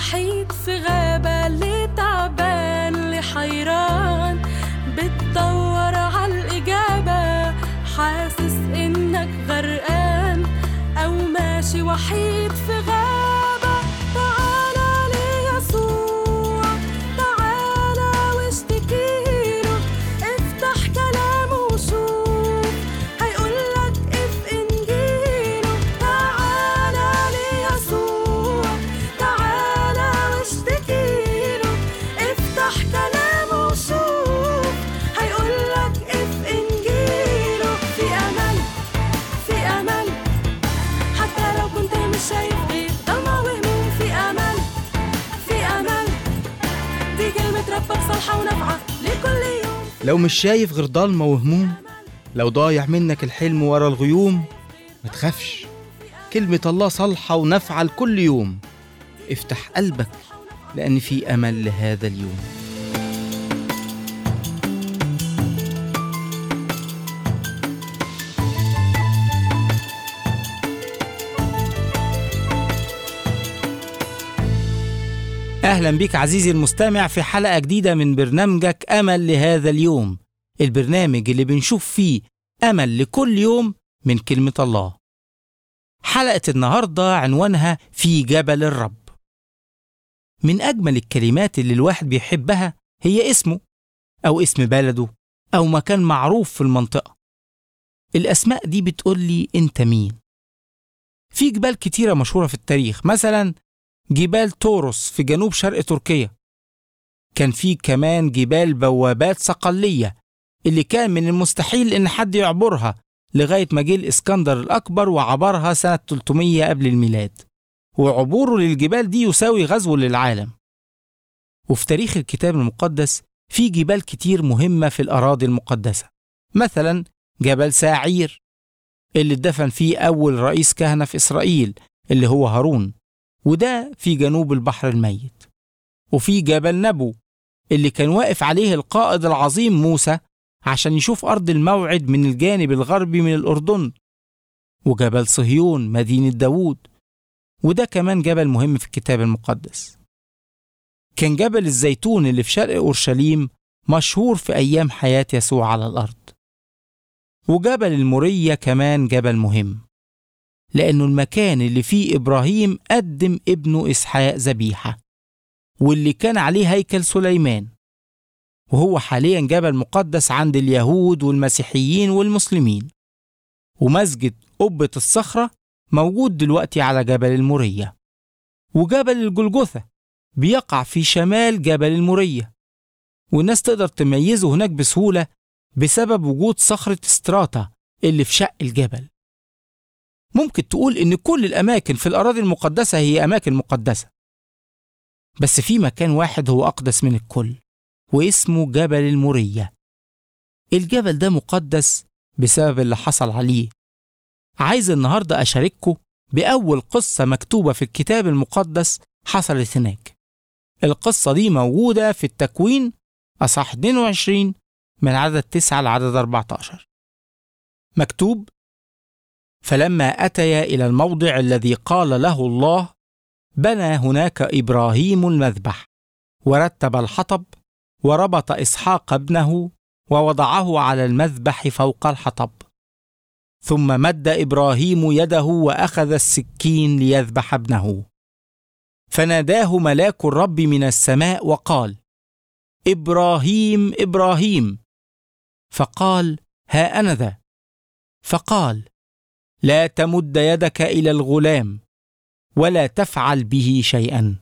وحيد في غابة اللي تعبان اللي حيران بتدور عالإجابة حاسس إنك غرقان أو ماشي وحيد في غابة تعالى ليسوع تعالى واشتكيله افتح كلامه وشوف هيقولك اف انجيله تعالى ليسوع تعالى واشتكيله افتح كلامه وشوف هيقولك اف انجيله في امل في امل حتى لو كنت مش شايف غير ضلمة وهموم في امل في امل دي كلمة ربك صالحة ونافعة لكل يوم لو مش شايف غير ضلمة وهموم لو ضايع منك الحلم ورا الغيوم ما تخافش كلمة الله صالحة ونافعة لكل يوم افتح قلبك لأن في أمل لهذا اليوم أهلا بك عزيزي المستمع في حلقة جديدة من برنامجك أمل لهذا اليوم البرنامج اللي بنشوف فيه أمل لكل يوم من كلمة الله حلقة النهاردة عنوانها في جبل الرب من أجمل الكلمات اللي الواحد بيحبها هي اسمه أو اسم بلده أو مكان معروف في المنطقة الأسماء دي بتقول لي أنت مين في جبال كتيرة مشهورة في التاريخ مثلا جبال توروس في جنوب شرق تركيا كان في كمان جبال بوابات صقلية اللي كان من المستحيل إن حد يعبرها لغاية ما جه الإسكندر الأكبر وعبرها سنة 300 قبل الميلاد وعبوره للجبال دي يساوي غزو للعالم وفي تاريخ الكتاب المقدس في جبال كتير مهمة في الأراضي المقدسة مثلا جبل ساعير اللي اتدفن فيه أول رئيس كهنة في إسرائيل اللي هو هارون وده في جنوب البحر الميت وفي جبل نبو اللي كان واقف عليه القائد العظيم موسى عشان يشوف أرض الموعد من الجانب الغربي من الأردن وجبل صهيون مدينة داوود وده كمان جبل مهم في الكتاب المقدس كان جبل الزيتون اللي في شرق أورشليم مشهور في أيام حياة يسوع على الأرض وجبل المورية كمان جبل مهم لأنه المكان اللي فيه إبراهيم قدم ابنه إسحاق ذبيحة واللي كان عليه هيكل سليمان وهو حاليا جبل مقدس عند اليهود والمسيحيين والمسلمين ومسجد قبة الصخرة موجود دلوقتي على جبل المورية وجبل الجلجثة بيقع في شمال جبل المورية والناس تقدر تميزه هناك بسهولة بسبب وجود صخرة ستراتا اللي في شق الجبل ممكن تقول إن كل الأماكن في الأراضي المقدسة هي أماكن مقدسة بس في مكان واحد هو أقدس من الكل واسمه جبل المورية الجبل ده مقدس بسبب اللي حصل عليه عايز النهاردة أشارككم بأول قصة مكتوبة في الكتاب المقدس حصلت هناك القصة دي موجودة في التكوين أصح 22 من عدد 9 لعدد 14 مكتوب فلما أتيا إلى الموضع الذي قال له الله بنى هناك إبراهيم المذبح ورتب الحطب وربط إسحاق ابنه ووضعه على المذبح فوق الحطب ثم مد إبراهيم يده وأخذ السكين ليذبح ابنه فناداه ملاك الرب من السماء وقال إبراهيم إبراهيم فقال ها أنا ذا فقال لا تمد يدك إلى الغلام ولا تفعل به شيئا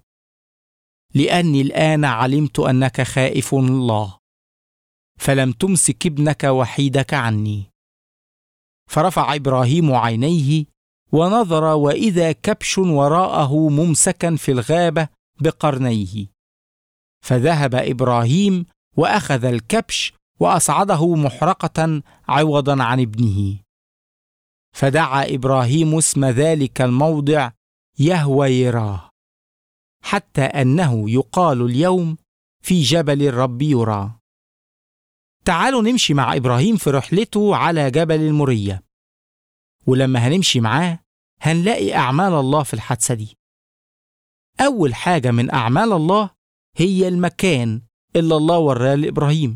لاني الان علمت انك خائف الله فلم تمسك ابنك وحيدك عني فرفع ابراهيم عينيه ونظر واذا كبش وراءه ممسكا في الغابه بقرنيه فذهب ابراهيم واخذ الكبش واصعده محرقه عوضا عن ابنه فدعا ابراهيم اسم ذلك الموضع يهوى يراه حتى انه يقال اليوم في جبل الرب يرى تعالوا نمشي مع ابراهيم في رحلته على جبل الموريه ولما هنمشي معاه هنلاقي اعمال الله في الحادثه دي أول حاجة من أعمال الله هي المكان اللي الله وراه لإبراهيم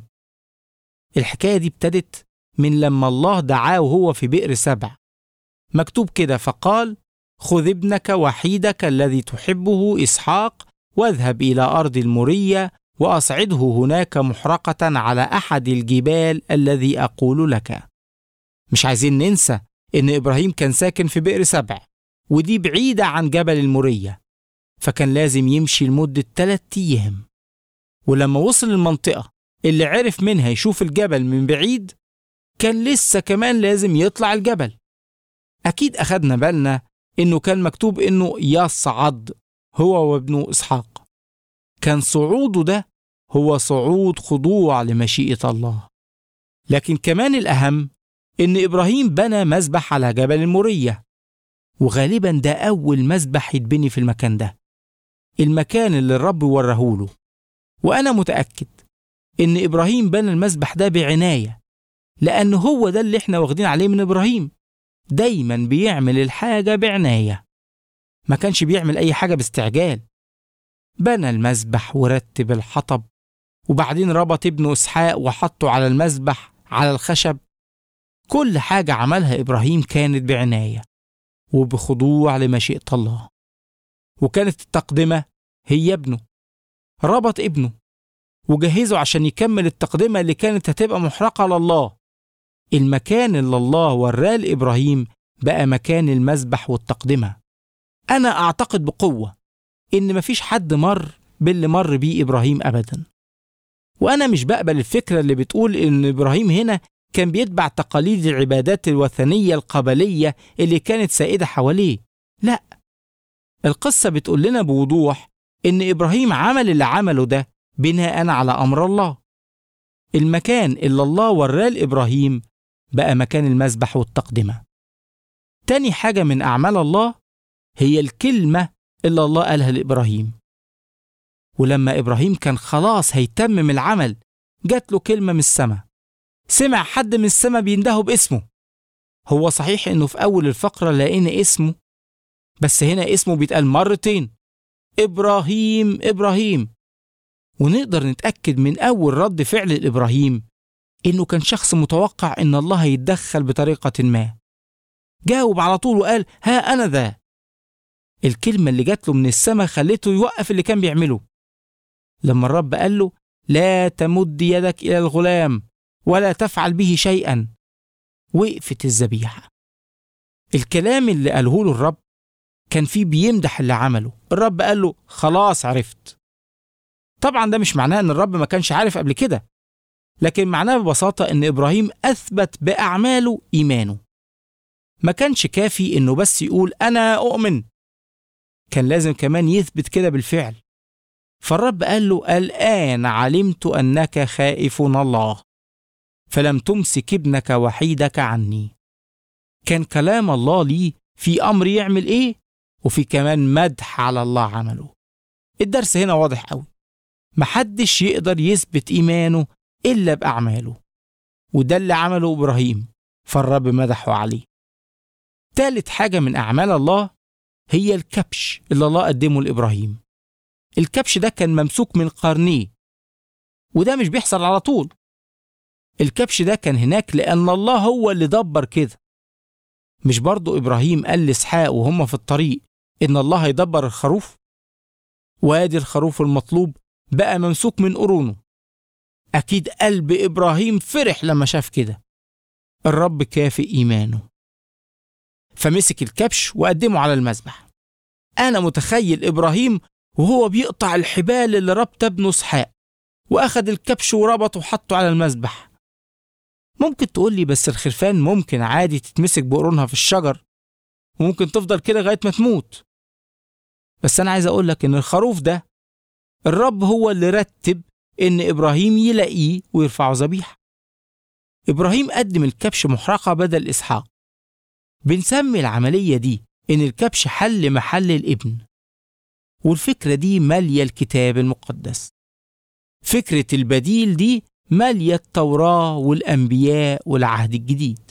الحكاية دي ابتدت من لما الله دعاه وهو في بئر سبع مكتوب كده فقال خذ ابنك وحيدك الذي تحبه إسحاق واذهب إلى أرض المورية وأصعده هناك محرقة على أحد الجبال الذي أقول لك مش عايزين ننسى إن إبراهيم كان ساكن في بئر سبع ودي بعيدة عن جبل المورية فكان لازم يمشي لمدة ثلاثة أيام ولما وصل المنطقة اللي عرف منها يشوف الجبل من بعيد كان لسه كمان لازم يطلع الجبل أكيد أخدنا بالنا إنه كان مكتوب إنه يصعد هو وابنه إسحاق كان صعوده ده هو صعود خضوع لمشيئة الله لكن كمان الأهم إن إبراهيم بنى مذبح على جبل المورية وغالبا ده أول مذبح يتبني في المكان ده المكان اللي الرب ورهوله وأنا متأكد إن إبراهيم بنى المذبح ده بعناية لأن هو ده اللي إحنا واخدين عليه من إبراهيم دايما بيعمل الحاجة بعناية ما كانش بيعمل أي حاجة باستعجال بنى المذبح ورتب الحطب وبعدين ربط ابنه إسحاق وحطه على المذبح على الخشب كل حاجة عملها إبراهيم كانت بعناية وبخضوع لمشيئة الله وكانت التقدمة هي ابنه ربط ابنه وجهزه عشان يكمل التقدمة اللي كانت هتبقى محرقة لله المكان اللي الله وراه لإبراهيم بقى مكان المذبح والتقدمة أنا أعتقد بقوة إن مفيش حد مر باللي مر بيه إبراهيم أبدا وأنا مش بقبل الفكرة اللي بتقول إن إبراهيم هنا كان بيتبع تقاليد العبادات الوثنية القبلية اللي كانت سائدة حواليه لا القصة بتقول لنا بوضوح إن إبراهيم عمل اللي عمله ده بناء على أمر الله المكان اللي الله وراه لإبراهيم بقى مكان المذبح والتقدمة تاني حاجة من أعمال الله هي الكلمة اللي الله قالها لإبراهيم ولما إبراهيم كان خلاص هيتمم العمل جات له كلمة من السماء سمع حد من السماء بيندهه باسمه هو صحيح إنه في أول الفقرة لقينا اسمه بس هنا اسمه بيتقال مرتين إبراهيم إبراهيم ونقدر نتأكد من أول رد فعل لإبراهيم إنه كان شخص متوقع إن الله هيتدخل بطريقة ما جاوب على طول وقال ها أنا ذا الكلمة اللي جات له من السماء خلته يوقف اللي كان بيعمله لما الرب قال له لا تمد يدك إلى الغلام ولا تفعل به شيئا وقفت الذبيحة الكلام اللي قاله له الرب كان فيه بيمدح اللي عمله الرب قال له خلاص عرفت طبعا ده مش معناه ان الرب ما كانش عارف قبل كده لكن معناه ببساطة ان ابراهيم اثبت باعماله ايمانه ما كانش كافي انه بس يقول انا اؤمن كان لازم كمان يثبت كده بالفعل فالرب قال له الان علمت انك خائف الله فلم تمسك ابنك وحيدك عني كان كلام الله ليه في امر يعمل ايه وفي كمان مدح على الله عمله الدرس هنا واضح قوي محدش يقدر يثبت إيمانه إلا بأعماله وده اللي عمله إبراهيم فالرب مدحه عليه تالت حاجة من أعمال الله هي الكبش اللي الله قدمه لإبراهيم الكبش ده كان ممسوك من قرنيه وده مش بيحصل على طول الكبش ده كان هناك لأن الله هو اللي دبر كده مش برضو إبراهيم قال لإسحاق وهم في الطريق إن الله هيدبر الخروف وادي الخروف المطلوب بقى ممسوك من قرونه أكيد قلب إبراهيم فرح لما شاف كده الرب كافئ إيمانه فمسك الكبش وقدمه على المذبح أنا متخيل إبراهيم وهو بيقطع الحبال اللي ربط ابنه اسحاق وأخد الكبش وربطه وحطه على المذبح ممكن تقول لي بس الخرفان ممكن عادي تتمسك بقرونها في الشجر وممكن تفضل كده لغاية ما تموت بس أنا عايز أقول لك إن الخروف ده الرب هو اللي رتب إن إبراهيم يلاقيه ويرفعه ذبيحة. إبراهيم قدم الكبش محرقة بدل إسحاق. بنسمي العملية دي إن الكبش حل محل الابن. والفكرة دي مالية الكتاب المقدس. فكرة البديل دي مالية التوراة والأنبياء والعهد الجديد.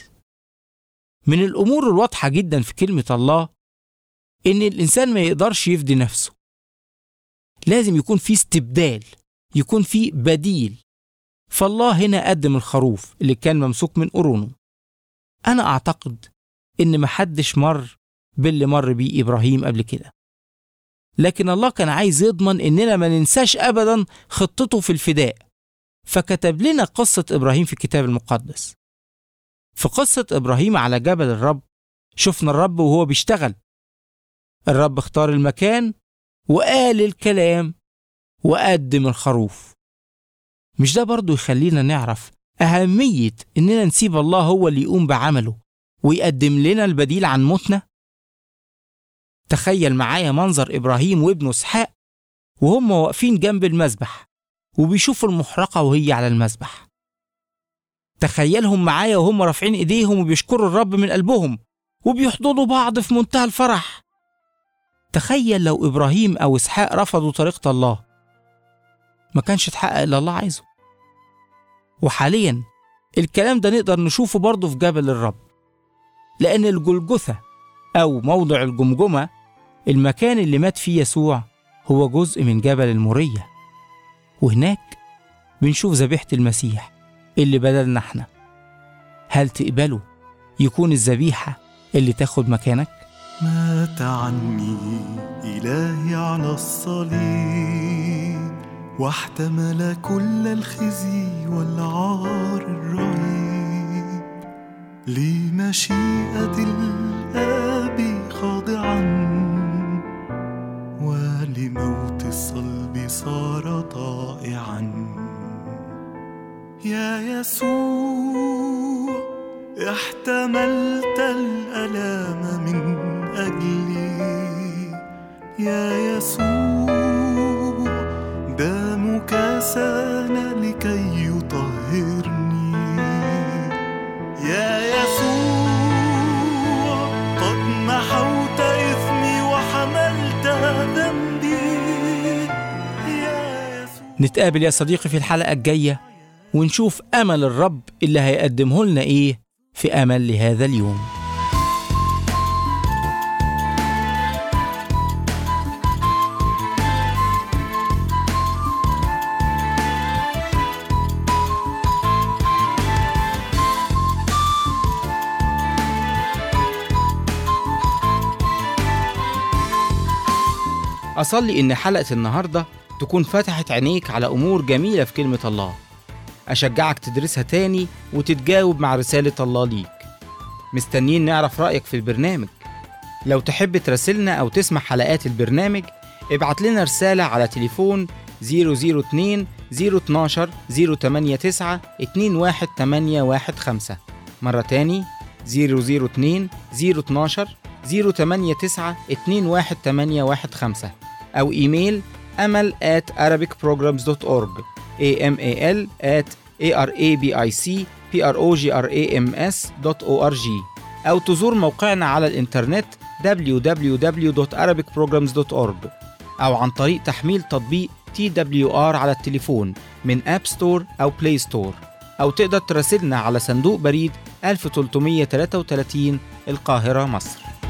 من الأمور الواضحة جدا في كلمة الله إن الإنسان ما يقدرش يفدي نفسه. لازم يكون في استبدال يكون في بديل فالله هنا قدم الخروف اللي كان ممسوك من قرونه أنا أعتقد إن محدش مر باللي مر بيه إبراهيم قبل كده لكن الله كان عايز يضمن إننا ما ننساش أبدا خطته في الفداء فكتب لنا قصة إبراهيم في الكتاب المقدس في قصة إبراهيم على جبل الرب شفنا الرب وهو بيشتغل الرب اختار المكان وقال الكلام وقدم الخروف مش ده برضو يخلينا نعرف أهمية إننا نسيب الله هو اللي يقوم بعمله ويقدم لنا البديل عن موتنا تخيل معايا منظر إبراهيم وابنه إسحاق وهم واقفين جنب المذبح وبيشوفوا المحرقة وهي على المذبح تخيلهم معايا وهم رافعين ايديهم وبيشكروا الرب من قلبهم وبيحضنوا بعض في منتهى الفرح تخيل لو ابراهيم او اسحاق رفضوا طريقه الله ما كانش اتحقق اللي الله عايزه وحاليا الكلام ده نقدر نشوفه برضه في جبل الرب لان الجلجثه او موضع الجمجمه المكان اللي مات فيه يسوع هو جزء من جبل الموريه وهناك بنشوف ذبيحه المسيح اللي بدلنا احنا هل تقبلوا يكون الذبيحة اللي تاخد مكانك؟ مات عني إلهي على الصليب واحتمل كل الخزي والعار الرهيب لمشيئة الآب خاضعا ولموت الصلب صار طائعا يا يسوع احتملت الألام من أجلي يا يسوع دمك سال لكي يطهرني يا يسوع قد محوت إثمي وحملت ذنبي يا يسوع نتقابل يا صديقي في الحلقة الجاية ونشوف أمل الرب اللي هيقدمه لنا إيه في أمل لهذا اليوم أصلي إن حلقة النهاردة تكون فتحت عينيك على أمور جميلة في كلمة الله أشجعك تدرسها تاني وتتجاوب مع رسالة الله ليك مستنيين نعرف رأيك في البرنامج لو تحب تراسلنا أو تسمع حلقات البرنامج ابعت لنا رسالة على تليفون 002 012 089 21815 مرة تاني 002 012 089 21815 أو إيميل أمل at arabicprograms.org amal at arabicprograms.org أو تزور موقعنا على الإنترنت www.arabicprograms.org أو عن طريق تحميل تطبيق TWR على التليفون من أب ستور أو بلاي ستور أو تقدر تراسلنا على صندوق بريد 1333 القاهرة مصر